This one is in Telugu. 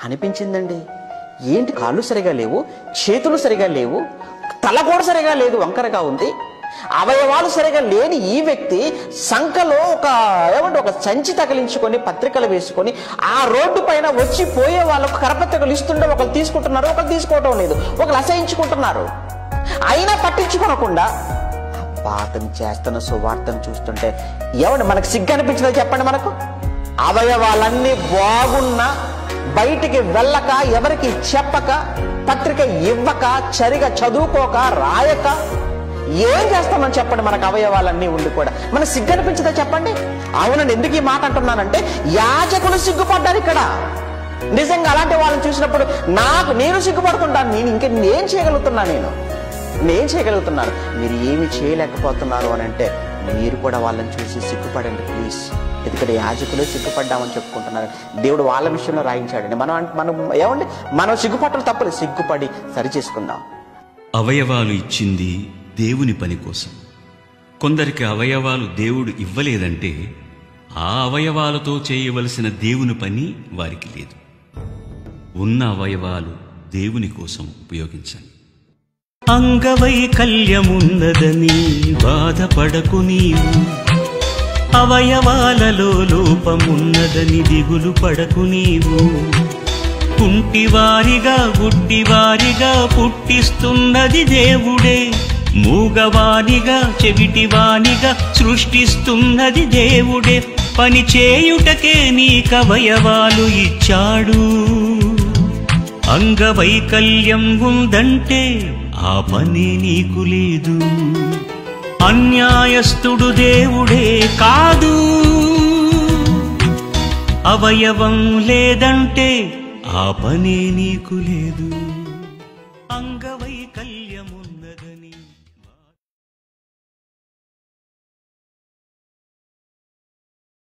అనిపించిందండి ఏంటి కాళ్ళు సరిగా లేవు చేతులు సరిగా లేవు తల కూడా సరిగా లేదు వంకరగా ఉంది అవయవాలు సరిగా లేని ఈ వ్యక్తి సంఖలో ఒక ఏమంటే ఒక సంచి తగిలించుకొని పత్రికలు వేసుకొని ఆ రోడ్డు పైన వచ్చి పోయే వాళ్ళకు కరపత్రికలు ఇస్తుంటే ఒకరు తీసుకుంటున్నారు ఒకరు తీసుకోవటం లేదు ఒకరు అసహించుకుంటున్నారు అయినా పట్టించుకోనకుండా అబ్బా అతను చేస్తున్న సువార్తను చూస్తుంటే ఏమండి మనకు సిగ్గు అనిపించిందో చెప్పండి మనకు అవయవాలన్నీ బాగున్నా బయటికి వెళ్ళక ఎవరికి చెప్పక పత్రిక ఇవ్వక సరిగా చదువుకోక రాయక ఏం చేస్తామని చెప్పండి మనకు అవయవాలన్నీ ఉండి కూడా మనకు సిగ్గు అనిపించదా చెప్పండి అవునండి ఎందుకు ఈ మాట అంటున్నానంటే యాజకులు సిగ్గుపడ్డారు ఇక్కడ నిజంగా అలాంటి వాళ్ళని చూసినప్పుడు నాకు నేను సిగ్గుపడుతుంటాను నేను ఇంకా నేను చేయగలుగుతున్నా నేను నేను చేయగలుగుతున్నాను మీరు ఏమి చేయలేకపోతున్నారు అని అంటే మీరు కూడా వాళ్ళని చూసి సిగ్గుపడండి ప్లీజ్ ఎందుకంటే యాజకులే సిగ్గుపడ్డామని చెప్పుకుంటున్నారు దేవుడు వాళ్ళ విషయంలో రాయించాడండి మనం అంటే- మనం ఏమండి మనం సిగ్గుపట్టలు తప్పలేదు సిగ్గుపడి సరి చేసుకుందాం అవయవాలు ఇచ్చింది దేవుని పని కోసం కొందరికి అవయవాలు దేవుడు ఇవ్వలేదంటే ఆ అవయవాలతో చేయవలసిన దేవుని పని వారికి లేదు ఉన్న అవయవాలు దేవుని కోసం ఉపయోగించండి అంగవైకల్యమున్నదని బాధపడకు నీవు అవయవాలలో లోపమున్నదని దిగులు పడకు నీవు కుంటివారిగా గుడ్డివారిగా పుట్టిస్తున్నది దేవుడే మూగవానిగా చెవిటివానిగా సృష్టిస్తున్నది దేవుడే పని చేయుటకే నీకవయవాలు ఇచ్చాడు అంగవైకల్యం ఉందంటే ఆ పని నీకు లేదు అన్యాయస్తుడు దేవుడే కాదు అవయవం లేదంటే ఆ పనే నీకు లేదు అంగవైకల్యమున్నదని